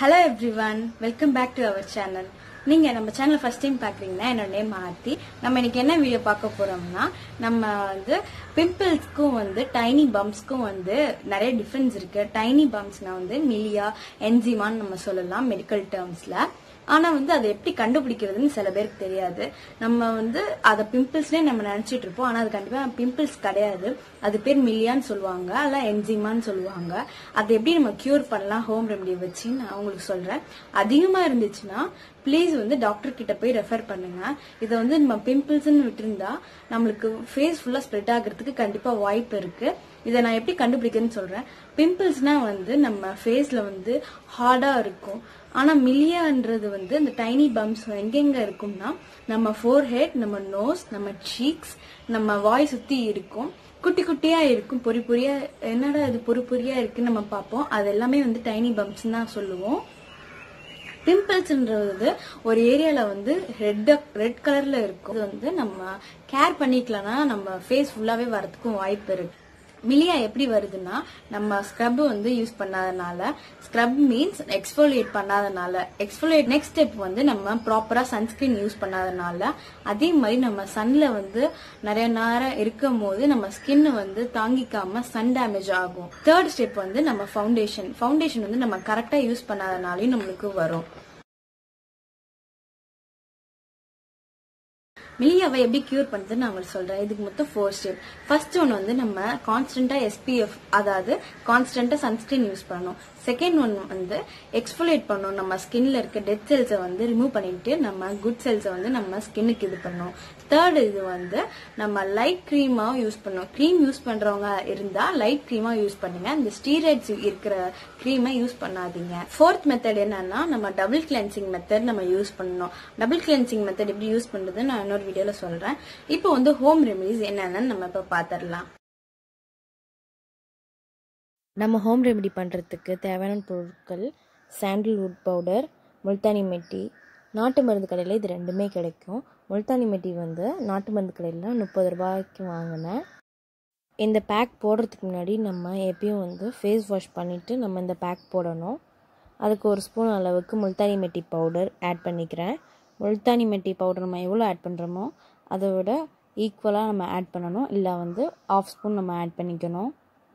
hello everyone welcome back to our channel நீங்க நம்ம channel first time பாக்குறீங்கன்னா என்னோட நேம் ஆர்த்தி நம்ம இன்னைக்கு என்ன வீடியோ பார்க்க போறோம்னா நம்ம வந்து பிம்பிள்ஸ்க்கும் வந்து டைனி பம்ப்ஸ்க்கும் வந்து நிறைய டிஃபரன்ஸ் இருக்கு டைனி பம்ப்ஸ்னா வந்து மிலியா என்ஜிமான்னு நம்ம சொல்லலாம் மெடிக்கல் டேர்ம்ஸ்ல ஆனா வந்து அதை எப்படி கண்டுபிடிக்கிறதுன்னு சில பேருக்கு தெரியாது நம்ம வந்து அதை பிம்பிள்ஸ்னே நம்ம நினைச்சிட்டு இருப்போம் ஆனா அது கண்டிப்பா பிம்பிள்ஸ் கிடையாது அது பேர் மில்லியான்னு சொல்லுவாங்க அல்ல என்ஜிமான்னு சொல்லுவாங்க அதை எப்படி நம்ம கியூர் பண்ணலாம் ஹோம் ரெமெடி வச்சு நான் உங்களுக்கு சொல்றேன் அதிகமா இருந்துச்சுன்னா ப்ளீஸ் வந்து டாக்டர் கிட்ட போய் ரெஃபர் பண்ணுங்க இதை வந்து நம்ம பிம்பிள்ஸ்னு விட்டுருந்தா நம்மளுக்கு ஃபேஸ் ஃபுல்லா ஸ்ப்ரெட் ஆகிறதுக்கு கண்டிப்பா வாய்ப்பு இருக்கு இதை நான் எப்படி கண்டுபிடிக்கிறேன்னு சொல்றேன் பிம்பிள்ஸ்னா வந்து நம்ம ஃபேஸ்ல வந்து ஹார்டா இருக்கும் ஆனா மில்லியான்றது வந்து இந்த டைனி பம்ப்ஸ் எங்கெங்க இருக்கும்னா நம்ம ஃபோர்ஹெட் நம்ம நோஸ் நம்ம சீக்ஸ் நம்ம வாய் சுத்தி இருக்கும் குட்டி குட்டியா இருக்கும் பொறி பொறியா என்னடா இது பொறி பொறியா இருக்குன்னு நம்ம பார்ப்போம் அது எல்லாமே வந்து டைனி பம்ப்ஸ் தான் சொல்லுவோம் பிம்பிள்ஸ்ன்றது ஒரு ஏரியால வந்து ரெட் ரெட் கலர்ல இருக்கும் இது வந்து நம்ம கேர் பண்ணிக்கலனா நம்ம ஃபேஸ் ஃபுல்லாவே வரதுக்கும் வாய்ப்பு இருக்கு மிலியா எப்படி வருதுன்னா நம்ம ஸ்க்ரப் வந்து யூஸ் பண்ணாதனால ஸ்க்ரப் மீன்ஸ் எக்ஸ்ஃபோலியேட் பண்ணாதனால எக்ஸ்ஃபோலியேட் நெக்ஸ்ட் ஸ்டெப் வந்து நம்ம ப்ராப்பரா சன்ஸ்கிரீன் யூஸ் பண்ணாதனால அதே மாதிரி நம்ம சன்ல வந்து நிறைய நேரம் இருக்கும் போது நம்ம ஸ்கின் வந்து தாங்கிக்காம சன் டேமேஜ் ஆகும் தேர்ட் ஸ்டெப் வந்து நம்ம ஃபவுண்டேஷன் ஃபவுண்டேஷன் வந்து நம்ம கரெக்டா யூஸ் பண்ணாதனாலையும் நம்மளுக்கு வரும் மிலியாவை எப்படி கியூர் பண்ணுறதுன்னு நான் உங்களுக்கு சொல்றேன் இதுக்கு மொத்தம் ஃபோர் ஸ்டெப் ஃபர்ஸ்ட் ஒன் வந்து நம்ம கான்ஸ்டன்டா எஸ்பிஎஃப் அதாவது கான்ஸ்டன்டா சன்ஸ்கிரீன் யூஸ் பண்ணணும் செகண்ட் ஒன் வந்து எக்ஸ்போலேட் பண்ணணும் நம்ம ஸ்கின்ல இருக்க டெத் செல்ஸை வந்து ரிமூவ் பண்ணிட்டு நம்ம குட் செல்ஸை வந்து நம்ம ஸ்கின்னுக்கு இது பண்ணணும் தேர்ட் இது வந்து நம்ம லைட் க்ரீமா யூஸ் பண்ணணும் க்ரீம் யூஸ் பண்றவங்க இருந்தா லைட் க்ரீமா யூஸ் பண்ணுங்க இந்த ஸ்டீராய்ட்ஸ் இருக்கிற க்ரீமை யூஸ் பண்ணாதீங்க ஃபோர்த் மெத்தட் என்னன்னா நம்ம டபுள் கிளென்சிங் மெத்தட் நம்ம யூஸ் பண்ணணும் டபுள் கிளென்சிங் மெத்தட் எப்படி யூஸ் பண்றது நான் இன்னொரு வீடியோல சொல்றேன் இப்போ வந்து ஹோம் ரெமெடிஸ் என்னென்னு நம்ம இப்ப பாத்திரலாம் நம்ம ஹோம் ரெமெடி பண்ணுறதுக்கு தேவையான பொருட்கள் சாண்டில்வுட் பவுடர் முல்தானி மெட்டி நாட்டு மருந்து கடையில் இது ரெண்டுமே கிடைக்கும் முல்தானி மெட்டி வந்து நாட்டு மருந்து கடையில் முப்பது ரூபாய்க்கு வாங்கினேன் இந்த பேக் போடுறதுக்கு முன்னாடி நம்ம எப்பயும் வந்து ஃபேஸ் வாஷ் பண்ணிவிட்டு நம்ம இந்த பேக் போடணும் அதுக்கு ஒரு ஸ்பூன் அளவுக்கு முல்தானி மெட்டி பவுடர் ஆட் பண்ணிக்கிறேன் முல்தானி மெட்டி பவுடர் நம்ம எவ்வளோ ஆட் பண்ணுறோமோ அதை விட ஈக்குவலாக நம்ம ஆட் பண்ணணும் இல்லை வந்து ஆஃப் ஸ்பூன் நம்ம ஆட் பண்ணிக்கணும்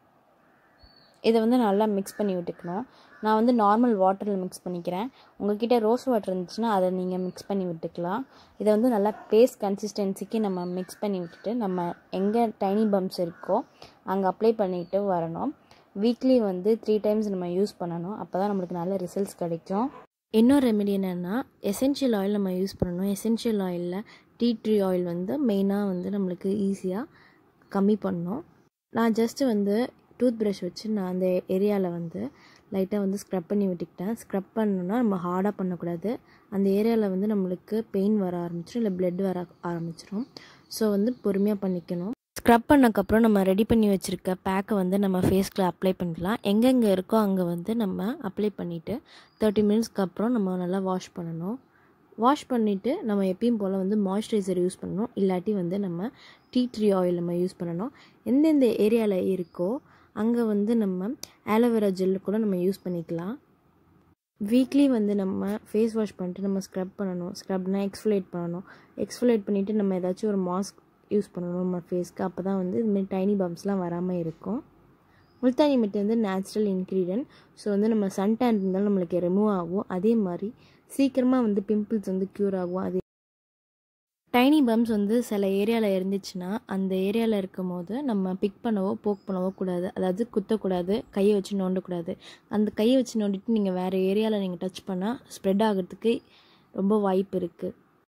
இதை வந்து நல்லா மிக்ஸ் பண்ணி விட்டுக்கணும் நான் வந்து நார்மல் வாட்டரில் மிக்ஸ் பண்ணிக்கிறேன் உங்ககிட்ட ரோஸ் வாட்டர் இருந்துச்சுன்னா அதை நீங்கள் மிக்ஸ் பண்ணி விட்டுக்கலாம் இதை வந்து நல்லா பேஸ்ட் கன்சிஸ்டன்சிக்கு நம்ம மிக்ஸ் பண்ணி விட்டுட்டு நம்ம எங்கே டைனி பம்ப்ஸ் இருக்கோ அங்கே அப்ளை பண்ணிட்டு வரணும் வீக்லி வந்து த்ரீ டைம்ஸ் நம்ம யூஸ் பண்ணணும் அப்போ தான் நம்மளுக்கு நல்ல ரிசல்ட்ஸ் கிடைக்கும் இன்னொரு ரெமெடி என்னென்னா எசென்ஷியல் ஆயில் நம்ம யூஸ் பண்ணணும் எசென்ஷியல் ஆயிலில் டீ ட்ரீ ஆயில் வந்து மெயினாக வந்து நம்மளுக்கு ஈஸியாக கம்மி பண்ணணும் நான் ஜஸ்ட்டு வந்து டூத் ப்ரஷ் வச்சு நான் அந்த ஏரியாவில் வந்து லைட்டாக வந்து ஸ்க்ரப் பண்ணி விட்டுக்கிட்டேன் ஸ்க்ரப் பண்ணணுன்னா நம்ம ஹார்டாக பண்ணக்கூடாது அந்த ஏரியாவில் வந்து நம்மளுக்கு பெயின் வர ஆரம்பிச்சிடும் இல்லை பிளட் வர ஆரம்பிச்சிடும் ஸோ வந்து பொறுமையாக பண்ணிக்கணும் ஸ்க்ரப் பண்ணக்கப்புறம் நம்ம ரெடி பண்ணி வச்சுருக்க பேக்கை வந்து நம்ம ஃபேஸ்க்கு அப்ளை பண்ணிக்கலாம் எங்கெங்கே இருக்கோ அங்கே வந்து நம்ம அப்ளை பண்ணிவிட்டு தேர்ட்டி மினிட்ஸ்க்கு அப்புறம் நம்ம நல்லா வாஷ் பண்ணணும் வாஷ் பண்ணிவிட்டு நம்ம எப்பயும் போல் வந்து மாய்ஸ்சரைசர் யூஸ் பண்ணணும் இல்லாட்டி வந்து நம்ம டீ ட்ரீ ஆயில் நம்ம யூஸ் பண்ணணும் எந்தெந்த ஏரியாவில் இருக்கோ அங்கே வந்து நம்ம ஆலோவேரா ஜெல்லு கூட நம்ம யூஸ் பண்ணிக்கலாம் வீக்லி வந்து நம்ம ஃபேஸ் வாஷ் பண்ணிட்டு நம்ம ஸ்க்ரப் பண்ணணும் ஸ்க்ரப்னா எக்ஸ்ஃபுலேட் பண்ணணும் எக்ஸ்ஃபுலேட் பண்ணிவிட்டு நம்ம ஏதாச்சும் ஒரு மாஸ்க் யூஸ் பண்ணணும் நம்ம ஃபேஸ்க்கு அப்போ தான் வந்து இதுமாரி டைனி பம்ப்ஸ்லாம் வராமல் இருக்கும் முல்தானி மெட்டி வந்து நேச்சுரல் இன்க்ரீடியன்ட் ஸோ வந்து நம்ம சன் டேன் இருந்தாலும் நம்மளுக்கு ரிமூவ் ஆகும் அதே மாதிரி சீக்கிரமாக வந்து பிம்பிள்ஸ் வந்து க்யூர் ஆகும் அது டைனி பம்ப்ஸ் வந்து சில ஏரியாவில் இருந்துச்சுன்னா அந்த ஏரியாவில் இருக்கும் போது நம்ம பிக் பண்ணவோ போக் பண்ணவோ கூடாது அதாவது குத்தக்கூடாது கையை வச்சு நோண்டக்கூடாது அந்த கையை வச்சு நோண்டிட்டு நீங்கள் வேறு ஏரியாவில் நீங்கள் டச் பண்ணால் ஸ்ப்ரெட் ஆகிறதுக்கு ரொம்ப வாய்ப்பு இருக்குது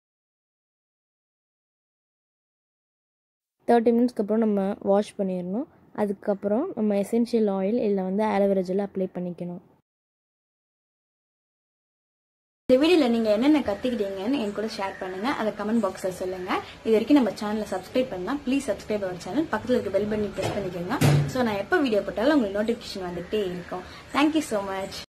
தேர்ட்டி மினிட்ஸ்க்கு அப்புறம் நம்ம வாஷ் பண்ணிடணும் அதுக்கப்புறம் நம்ம எசென்ஷியல் ஆயில் இல்லை வந்து ஆலோவேரா ஜெல் அப்ளை பண்ணிக்கணும் இந்த வீடியோல நீங்க என்னென்ன கத்துக்கிட்டீங்கன்னு என் கூட ஷேர் பண்ணுங்க அதை கமெண்ட் பாக்ஸ்ல சொல்லுங்க இது வரைக்கும் நம்ம சேனலை சப்ஸ்கிரைப் பண்ணா ப்ளீஸ் சப்ஸ்கிரைப் அவர் சேனல் பக்கத்துல இருக்க பெல் பட்டனை பிரஸ் பண்ணிக்கோங்க ஸோ நான் எப்போ வீடியோ போட்டாலும் உங்களுக்கு நோட்டிஃபிகேஷன் வந்துட்டே இருக்கும் தேங்க்யூ ஸோ மச்